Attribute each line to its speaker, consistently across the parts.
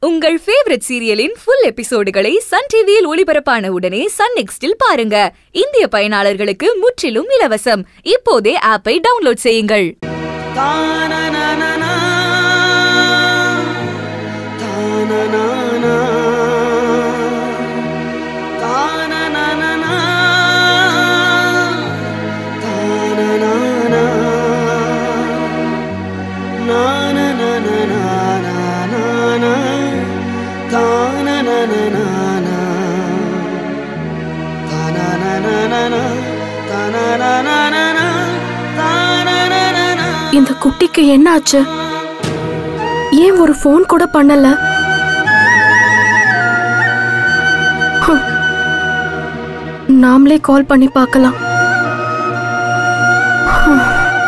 Speaker 1: உங்கள் ஃபேவரட் சீரியலின் ஃபுல் எபிசோடுகளை சன் டிவியில் ஒளிபரப்பான உடனே சன் நெக்ஸ்டில் பாருங்க இந்திய பயனாளர்களுக்கு முற்றிலும் இலவசம் இப்போதே ஆப்பை டவுன்லோட் செய்யுங்கள்
Speaker 2: தானனனனா, தானனனா, தானனனனா, தானனனா, நானனனனானானா, தானனனனானா, தானனனனனா, தானனனனனா, தானனனனா.
Speaker 3: இந்த குட்டிக்கு என்ன ஆச்சு ஏன் ஒரு ஃபோன் கூட பண்ணல ஹம். நாமளே கால் பண்ணி பார்க்கலாம் ஹம்.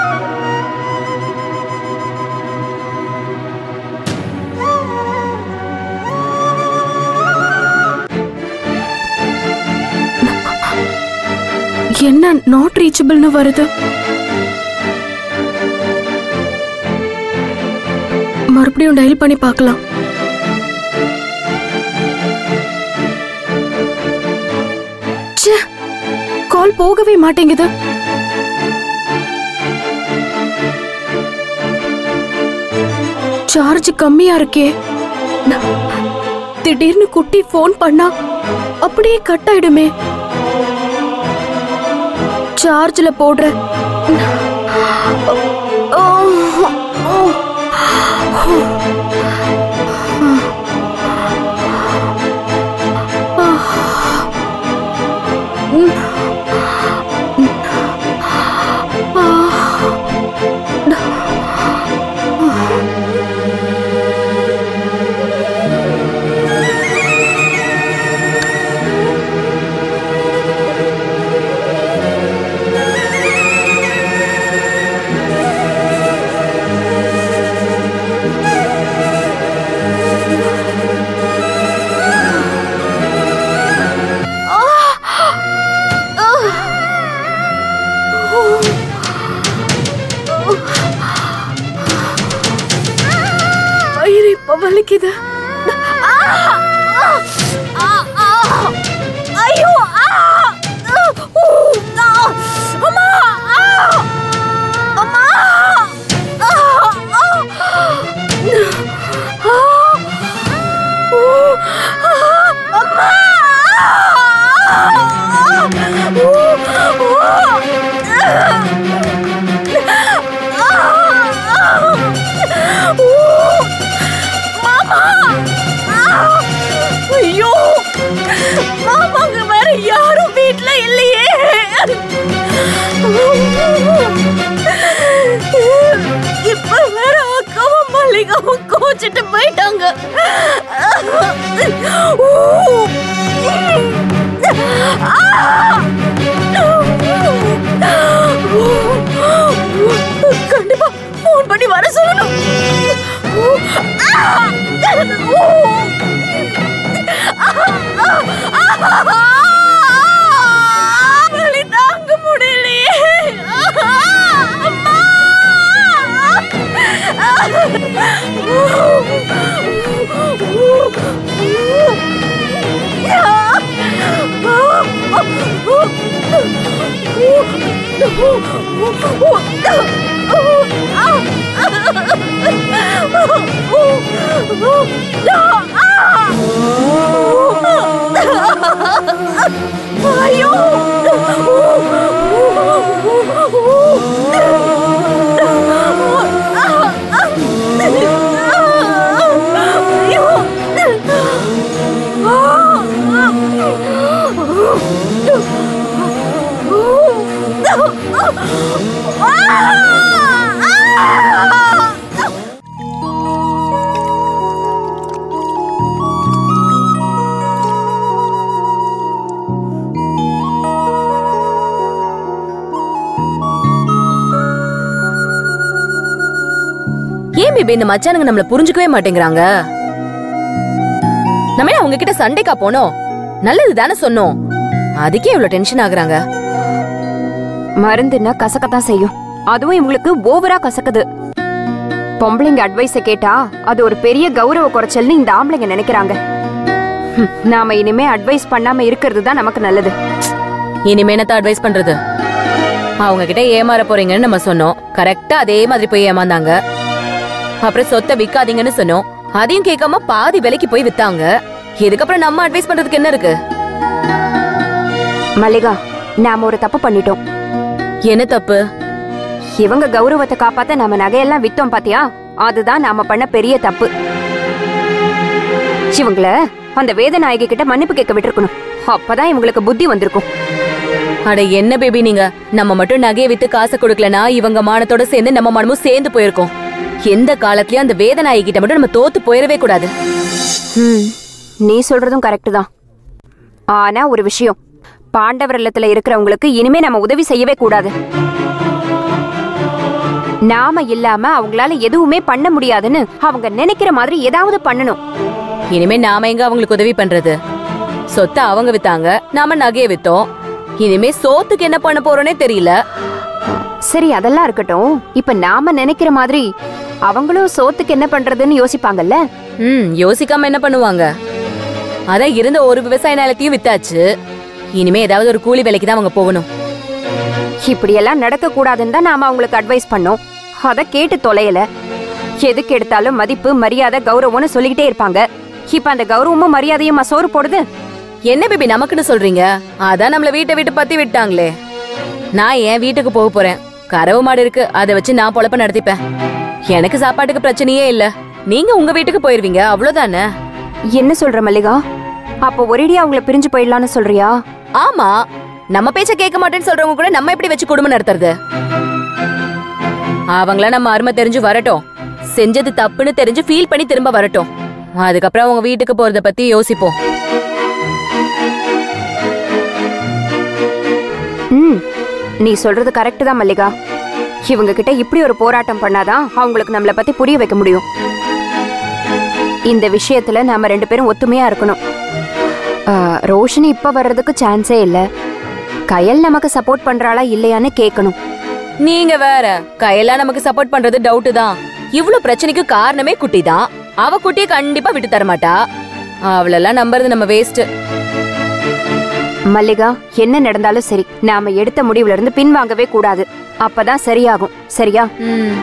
Speaker 3: என்ன நாட் ரீச்சபிள்னு வருது மறுபடியும் டயல் பண்ணி பார்க்கலாம் ச்சே, கால் போகவே மாட்டேங்குது சார்ஜ் கம்மியா இருக்கே திடீர்னு குட்டி ஃபோன் பண்ணா அப்படியே கட் ஆயிடுமே சார்ஜ்ல போடுற ஓ, ஓ. வயிறு இப்ப வலிக்குது ஐயோ அம்மா அம்மா ஐயோ மாமாங்க வேற யாரும் வீட்ல இல்லையே இப்ப வேற அக்காவும் மல்லிகாவும் கோச்சிட்டு போயிட்டாங்க கண்டிப்பா போன் பண்ணி வர சொல்லணும் வலி தாங்க முடியலையே அம்மா ஐயோ
Speaker 4: ஏன் பேபி இந்த மச்சானுங்க நம்மள புரிஞ்சுக்கவே மாட்டேங்கிறாங்க நம்ம என்ன அவங்க கிட்ட சண்டைக்கா போனோம் நல்லது தானே சொன்னோம் அதுக்கே இவ்வளவு டென்ஷன் ஆகுறாங்க
Speaker 5: மருந்துன்னா கசக்கத்தான் செய்யும் அதுவும் இவங்களுக்கு ஓவரா கசக்குது பொம்பளைங்க அட்வைஸ கேட்டா அது ஒரு பெரிய கௌரவ குறைச்சல்னு இந்த ஆம்பளைங்க நினைக்கிறாங்க ஹம், நாம இனிமே அட்வைஸ் பண்ணாம இருக்கிறது தான் நமக்கு நல்லது
Speaker 4: இனிமே என்னத்த அட்வைஸ் பண்றது அவங்க கிட்ட ஏமாற போறீங்கன்னு நம்ம சொன்னோம் கரெக்டா அதே மாதிரி போய் ஏமாந்தாங்க அப்புறம் சொத்தை விக்காதீங்கன்னு சொன்னோம் அதையும் கேட்காம பாதி விலைக்கு போய் வித்தாங்க இதுக்கப்புறம் நம்ம அட்வைஸ் பண்றதுக்கு என்ன இருக்கு
Speaker 5: மல்லிகா நாம ஒரு தப்பு பண்ணிட்டோம்
Speaker 4: என்ன தப்பு
Speaker 5: இவங்க கௌரவத்தை காப்பாத்த நாம நகையெல்லாம் வித்தோம் பாத்தியா அதுதான் நாம பண்ண பெரிய தப்பு இவங்கள அந்த வேதநாயகி கிட்ட மன்னிப்பு கேட்க விட்டுருக்கணும் அப்பதான் இவங்களுக்கு புத்தி வந்திருக்கும்
Speaker 4: அட என்ன பேபி நீங்க நம்ம மட்டும் நகையை வித்து காசை கொடுக்கலனா இவங்க மானத்தோட சேர்ந்து நம்ம மனமும் சேர்ந்து போயிருக்கோம் எந்த காலத்துலயும் அந்த வேதநாயகி கிட்ட மட்டும் நம்ம தோத்து போயிடவே கூடாது
Speaker 5: ம், நீ சொல்றதும் கரெக்ட் தான் ஆனா ஒரு விஷயம் பாண்டவர் இல்லத்துல இருக்கிறவங்களுக்கு இனிமே நம்ம உதவி செய்யவே கூடாது நாம இல்லாம அவங்களால எதுவுமே பண்ண முடியாதுன்னு அவங்க நினைக்கிற மாதிரி ஏதாவது பண்ணணும்
Speaker 4: இனிமே நாம எங்க அவங்களுக்கு உதவி பண்றது சொத்தை அவங்க வித்தாங்க நாம நகையை வித்தோம் இனிமே சோத்துக்கு என்ன பண்ண போறோனே தெரியல
Speaker 5: சரி அதெல்லாம் இருக்கட்டும் இப்ப நாம நினைக்கிற மாதிரி அவங்களும் சோத்துக்கு என்ன பண்றதுன்னு யோசிப்பாங்கல்ல
Speaker 4: ம் யோசிக்காம என்ன பண்ணுவாங்க அதான் இருந்த ஒரு விவசாய நிலத்தையும் வித்தாச்சு இனிமே ஏதாவது ஒரு கூலி வேலைக்கு தான் அவங்க போகணும்
Speaker 5: இப்படியெல்லாம் நடக்க கூடாதுன்னு தான் நாம அவங்களுக்கு அட்வைஸ் பண்ணோம் அத கேட்டு தொலையல எதுக்கு எடுத்தாலும் மதிப்பு மரியாதை கௌரவம்னு சொல்லிக்கிட்டே இருப்பாங்க இப்ப அந்த கௌரவமும் மரியாதையும் சோறு போடுது
Speaker 4: என்ன பேபி நமக்குன்னு சொல்றீங்க அதான் நம்மள வீட்டை விட்டு பத்தி விட்டாங்களே நான் என் வீட்டுக்கு போக போறேன் கறவு மாடு இருக்கு அதை வச்சு நான் பொழப்ப நடத்திப்பேன் எனக்கு சாப்பாட்டுக்கு பிரச்சனையே இல்ல நீங்க உங்க வீட்டுக்கு போயிருவீங்க அவ்வளவுதானே
Speaker 5: என்ன சொல்ற மல்லிகா அப்ப ஒரேடியா அவங்கள பிரிஞ்சு போயிடலாம்னு சொல்றியா
Speaker 4: ஆமா நம்ம பேச்ச கேட்க மாட்டேன்னு சொல்றவங்க கூட நம்ம எப்படி வச்சு குடும்பம் நடத்துறது அவங்கள நம்ம அருமை தெரிஞ்சு வரட்டும் செஞ்சது தப்புன்னு தெரிஞ்சு ஃபீல் பண்ணி திரும்ப வரட்டும் அதுக்கப்புறம் அவங்க வீட்டுக்கு போறத பத்தி யோசிப்போம்
Speaker 5: ம் நீ சொல்றது கரெக்ட் தான் மல்லிகா இவங்க கிட்ட இப்படி ஒரு போராட்டம் பண்ணாதான் அவங்களுக்கு நம்மள பத்தி புரிய வைக்க முடியும் இந்த விஷயத்துல நாம ரெண்டு பேரும் ஒத்துமையா இருக்கணும் ஆ, ரோஷினி இப்ப வர்றதுக்கு சான்ஸே இல்ல கயல் நமக்கு சப்போர்ட் பண்றாளா இல்லையான்னு கேட்கணும்
Speaker 4: நீங்க வேற கையெல்லாம் நமக்கு சப்போர்ட் பண்றது டவுட் தான் இவ்ளோ பிரச்சனைக்கு காரணமே குட்டி தான் அவ குட்டியை கண்டிப்பா விட்டு தர மாட்டா அவளெல்லாம் நம்புறது நம்ம வேஸ்ட்
Speaker 5: மல்லிகா என்ன நடந்தாலும் சரி நாம எடுத்த முடிவுல இருந்து பின்வாங்கவே கூடாது அப்பதான் சரியாகும் சரியா
Speaker 4: ம்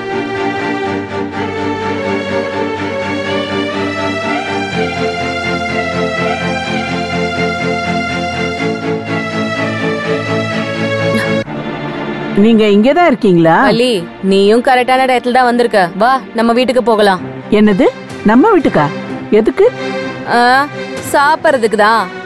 Speaker 6: நீங்க இங்கதான் இருக்கீங்களா
Speaker 4: அலி நீயும் கரெக்டான இடத்துல தான் வந்திருக்க வா நம்ம வீட்டுக்கு போகலாம்
Speaker 6: என்னது நம்ம வீட்டுக்கா எதுக்கு
Speaker 4: ஆ, சாப்பிடறதுக்கு தான்